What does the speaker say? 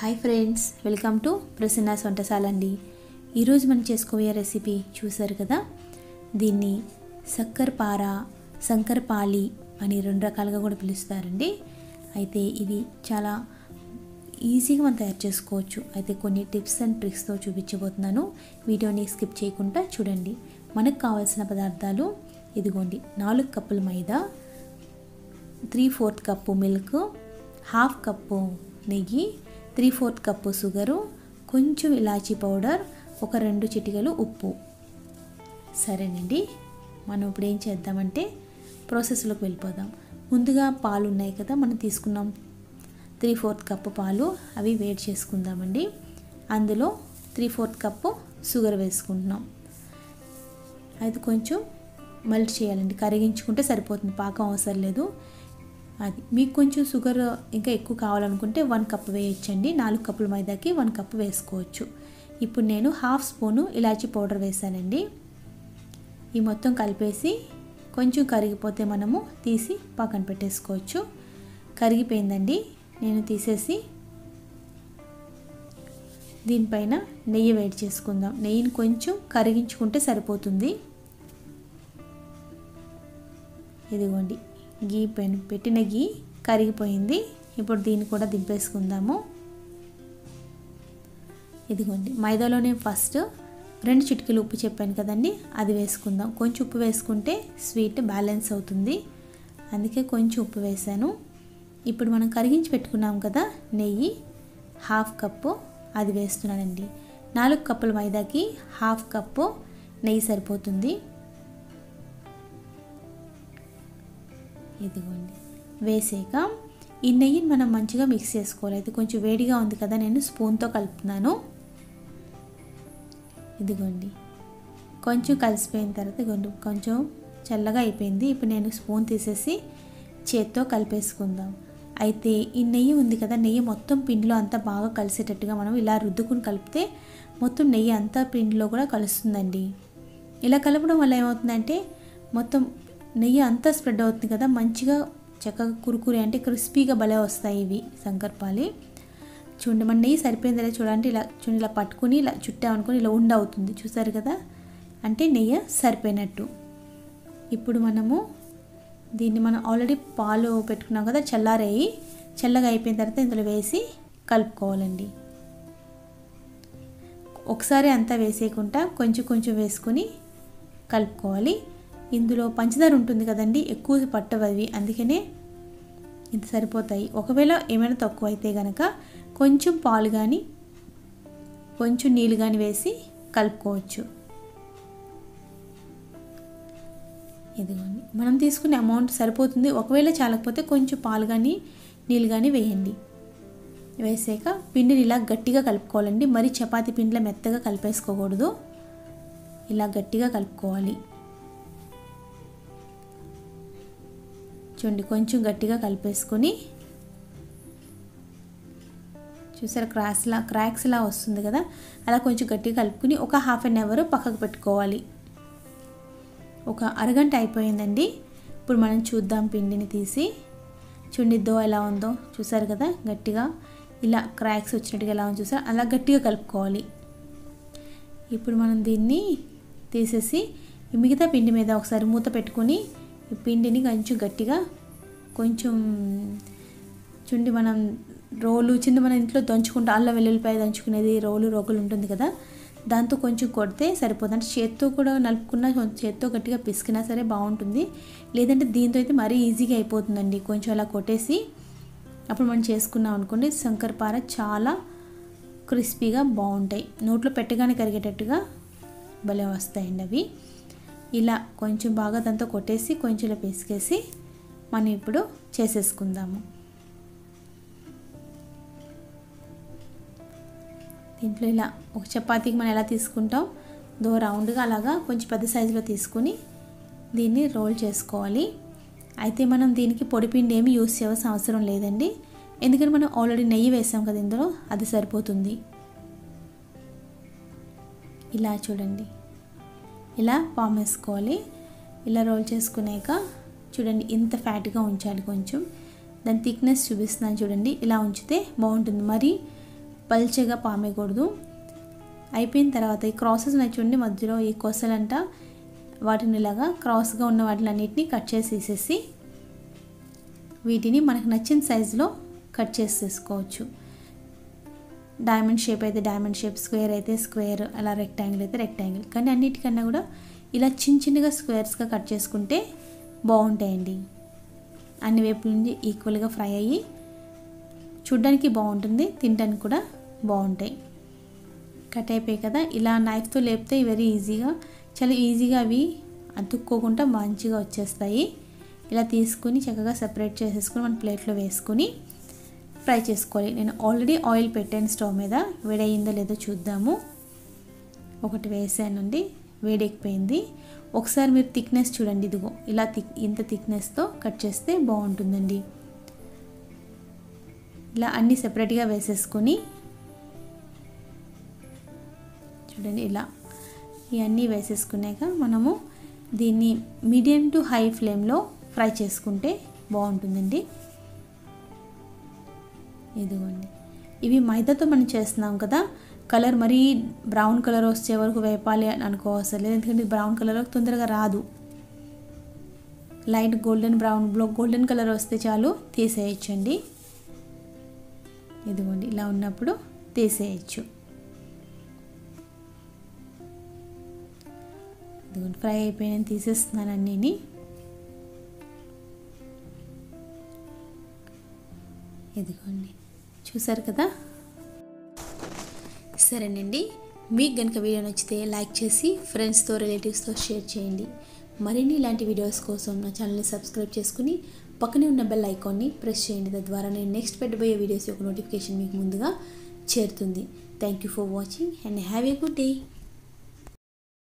hi friends welcome to Prasanna's వంటశాల అండి ఈరోజు మనం చేసుకోబోయే రెసిపీ చూసారు కదా దీన్ని సక్కర పార సంకర పాలి అని రెండు రకాలుగా కూడా పిలుస్తారండి అయితే ఇవి చాలా ఈజీగా మనం తయారు చేసుకోవచ్చు అయితే కొన్ని టిప్స్ అండ్ ట్రిక్స్తో చూపించబోతున్నాను వీడియోని స్కిప్ చేయకుండా చూడండి మనకు కావాల్సిన పదార్థాలు ఇదిగోండి నాలుగు కప్పుల మైదా three fourth cup milk half cup నెయ్యి త్రీ ఫోర్త్ కప్పు షుగరు కొంచెం ఇలాచీ పౌడర్ ఒక రెండు చిటికలు ఉప్పు సరేనండి మనం ఇప్పుడు ఏం చేద్దామంటే ప్రాసెస్లోకి వెళ్ళిపోదాం ముందుగా పాలు ఉన్నాయి కదా మనం తీసుకున్నాం త్రీ ఫోర్త్ కప్పు పాలు అవి వేడి చేసుకుందామండి అందులో త్రీ ఫోర్త్ కప్పు షుగర్ వేసుకుంటున్నాం అది కొంచెం మల్ట్ చేయాలండి కరిగించుకుంటే సరిపోతుంది పాకం అవసరం లేదు అది మీకు కొంచెం షుగర్ ఇంకా ఎక్కువ కావాలనుకుంటే వన్ కప్ వేయచ్చండి నాలుగు కప్పుల మైదాకి వన్ కప్ వేసుకోవచ్చు ఇప్పుడు నేను హాఫ్ స్పూను ఇలాచీ పౌడర్ వేసానండి ఈ మొత్తం కలిపేసి కొంచెం కరిగిపోతే మనము తీసి పక్కన పెట్టేసుకోవచ్చు కరిగిపోయిందండి నేను తీసేసి దీనిపైన నెయ్యి వేడి చేసుకుందాం నెయ్యిని కొంచెం కరిగించుకుంటే సరిపోతుంది ఇదిగోండి గీ పెన్ పెట్టిన గీ కరిగిపోయింది ఇప్పుడు దీన్ని కూడా దింపేసుకుందాము ఇదిగోండి మైదాలోనే ఫస్ట్ రెండు చిటికలు ఉప్పు చెప్పాను కదండి అది వేసుకుందాం కొంచెం ఉప్పు వేసుకుంటే స్వీట్ బ్యాలెన్స్ అవుతుంది అందుకే కొంచెం ఉప్పు వేసాను ఇప్పుడు మనం కరిగించి పెట్టుకున్నాం కదా నెయ్యి హాఫ్ కప్పు అది వేస్తున్నానండి నాలుగు కప్పుల మైదాకి హాఫ్ కప్పు నెయ్యి సరిపోతుంది ఇదిగోండి వేసాక ఈ నెయ్యిని మనం మంచిగా మిక్స్ చేసుకోవాలి అయితే కొంచెం వేడిగా ఉంది కదా నేను స్పూన్తో కలుపుతున్నాను ఇదిగోండి కొంచెం కలిసిపోయిన తర్వాత ఇదిగోండి కొంచెం చల్లగా అయిపోయింది ఇప్పుడు నేను స్పూన్ తీసేసి చేత్తో కలిపేసుకుందాం అయితే ఈ నెయ్యి ఉంది కదా నెయ్యి మొత్తం పిండిలో అంతా బాగా కలిసేటట్టుగా మనం ఇలా రుద్దుకుని కలిపితే మొత్తం నెయ్యి అంతా పిండిలో కూడా కలుస్తుందండి ఇలా కలపడం వల్ల ఏమవుతుందంటే మొత్తం నెయ్యి అంతా స్ప్రెడ్ అవుతుంది కదా మంచిగా చక్కగా కురుకురి అంటే క్రిస్పీగా భలే వస్తాయి ఇవి శంకర్పాలి చూడండి మన నెయ్యి సరిపోయింది లేదా చూడండి ఇలా చూడండి ఇలా పట్టుకుని ఇలా చుట్టామనుకుని ఇలా ఉండ అవుతుంది చూసారు కదా అంటే నెయ్యి సరిపోయినట్టు ఇప్పుడు మనము దీన్ని మనం ఆల్రెడీ పాలు పెట్టుకున్నాం కదా చల్లారేయి చల్లగా అయిపోయిన తర్వాత ఇందులో వేసి కలుపుకోవాలండి ఒకసారి అంతా వేసేయకుండా కొంచెం కొంచెం వేసుకొని కలుపుకోవాలి ఇందులో పంచదార ఉంటుంది కదండి ఎక్కువ పట్టవు అవి అందుకనే ఇది సరిపోతాయి ఒకవేళ ఏమైనా తక్కువ అయితే కనుక కొంచెం పాలు కానీ కొంచెం నీళ్ళు కానీ వేసి కలుపుకోవచ్చు ఇదిగోండి మనం తీసుకునే అమౌంట్ సరిపోతుంది ఒకవేళ చాలకపోతే కొంచెం పాలు కానీ నీళ్ళు కానీ వేయండి వేసాక పిండిని ఇలా గట్టిగా కలుపుకోవాలండి మరి చపాతీ పిండిలో మెత్తగా కలిపేసుకోకూడదు ఇలా గట్టిగా కలుపుకోవాలి చూడండి కొంచెం గట్టిగా కలిపేసుకొని చూసారు క్రాక్స్లా క్రాక్స్లా వస్తుంది కదా అలా కొంచెం గట్టిగా కలుపుకుని ఒక హాఫ్ అన్ అవర్ పక్కకు పెట్టుకోవాలి ఒక అరగంట అయిపోయిందండి ఇప్పుడు మనం చూద్దాం పిండిని తీసి చూడండి దో ఎలా ఉందో చూసారు కదా గట్టిగా ఇలా క్రాక్స్ వచ్చినట్టుగా ఎలా ఉందో చూసారు అలా గట్టిగా కలుపుకోవాలి ఇప్పుడు మనం దీన్ని తీసేసి మిగతా పిండి మీద ఒకసారి మూత పెట్టుకొని ఈ పిండిని కొంచెం గట్టిగా కొంచెం చుండి మనం రోలు చిన్న మన ఇంట్లో దంచుకుంటూ అల్లం వెల్లుల్లిపాయ దంచుకునేది రోలు రోగులు ఉంటుంది కదా దాంతో కొంచెం కొడితే సరిపోతుంది అంటే చేత్తో కూడా నలుపుకున్నా చేత్తో గట్టిగా పిసికినా సరే బాగుంటుంది లేదంటే దీంతో అయితే మరీ ఈజీగా అయిపోతుందండి కొంచెం అలా కొట్టేసి అప్పుడు మనం చేసుకున్నాం అనుకోండి శంకరపార చాలా క్రిస్పీగా బాగుంటాయి నోట్లో పెట్టగానే కరిగేటట్టుగా భలే వస్తాయండి అవి ఇలా కొంచెం బాగా దాంతో కొట్టేసి కొంచెం ఇలా పిసికేసి మనం ఇప్పుడు చేసేసుకుందాము దీంట్లో ఇలా ఒక చపాతీకి మనం ఎలా తీసుకుంటాం దో రౌండ్గా అలాగా కొంచెం పెద్ద సైజులో తీసుకుని దీన్ని రోల్ చేసుకోవాలి అయితే మనం దీనికి పొడిపిండి ఏమి యూస్ చేయాల్సిన అవసరం లేదండి ఎందుకంటే మనం ఆల్రెడీ నెయ్యి వేసాం కదా ఇందులో అది సరిపోతుంది ఇలా చూడండి ఇలా పామ్ వేసుకోవాలి ఇలా రోల్ చేసుకున్నాక చూడండి ఇంత ఫ్యాట్గా ఉంచాలి కొంచెం దాని థిక్నెస్ చూపిస్తున్నాను చూడండి ఇలా ఉంచితే బాగుంటుంది మరి పల్చగా పామేయకూడదు అయిపోయిన తర్వాత ఈ క్రాసెస్ నచ్చుండి మధ్యలో ఈ కొసలంట వాటిని ఇలాగా క్రాస్గా ఉన్న వాటిని అన్నిటిని కట్ చేసి తీసేసి వీటిని మనకు నచ్చిన సైజులో కట్ చేసి తీసుకోవచ్చు డైమండ్ షేప్ అయితే డైమండ్ షేప్ స్క్వేర్ అయితే స్క్వేర్ అలా రెక్టాంగిల్ అయితే రెక్టాంగిల్ కానీ అన్నిటికన్నా కూడా ఇలా చిన్న చిన్నగా స్క్వేర్స్గా కట్ చేసుకుంటే బాగుంటాయండి అన్ని వైపుల నుంచి ఈక్వల్గా ఫ్రై అయ్యి చూడ్డానికి బాగుంటుంది తినడానికి కూడా బాగుంటాయి కట్ అయిపోయాయి కదా ఇలా నైఫ్తో లేపితే వెరీ ఈజీగా చాలా ఈజీగా అవి అతుక్కోకుండా మంచిగా వచ్చేస్తాయి ఇలా తీసుకుని చక్కగా సెపరేట్ చేసేసుకుని మన ప్లేట్లో వేసుకొని ఫ్రై చేసుకోవాలి నేను ఆల్రెడీ ఆయిల్ పెట్టాను స్టవ్ మీద వేడయిందో లేదో చూద్దాము ఒకటి వేసానండి వేడెక్కిపోయింది ఒకసారి మీరు థిక్నెస్ చూడండి ఇదిగో ఇలా థిక్ ఇంత థిక్నెస్తో కట్ చేస్తే బాగుంటుందండి ఇలా అన్నీ సెపరేట్గా వేసేసుకొని చూడండి ఇలా ఇవన్నీ వేసేసుకున్నాక మనము దీన్ని మీడియం టు హై ఫ్లేమ్లో ఫ్రై చేసుకుంటే బాగుంటుందండి ఇదిగోండి ఇవి మైదాతో మనం చేస్తున్నాం కదా కలర్ మరీ బ్రౌన్ కలర్ వచ్చే వరకు వేపాలి అని అనుకోవసరం లేదు ఎందుకంటే బ్రౌన్ కలర్ తొందరగా రాదు లైట్ గోల్డెన్ బ్రౌన్ బ్లో గోల్డెన్ కలర్ వస్తే చాలు తీసేయచ్చండి ఇదిగోండి ఇలా ఉన్నప్పుడు తీసేయచ్చు ఇదిగోండి ఫ్రై అయిపోయిన తీసేస్తున్నాను అన్నీని ఇదిగోండి చూసారు కదా సరేనండి మీకు కనుక వీడియో నచ్చితే లైక్ చేసి ఫ్రెండ్స్తో రిలేటివ్స్తో షేర్ చేయండి మరిన్ని ఇలాంటి వీడియోస్ కోసం నా ఛానల్ని సబ్స్క్రైబ్ చేసుకుని పక్కనే ఉన్న బెల్ ఐకాన్ని ప్రెస్ చేయండి తద్వారా నేను నెక్స్ట్ పెట్టబోయే వీడియోస్ యొక్క నోటిఫికేషన్ మీకు ముందుగా చేరుతుంది thank you for watching and have a good day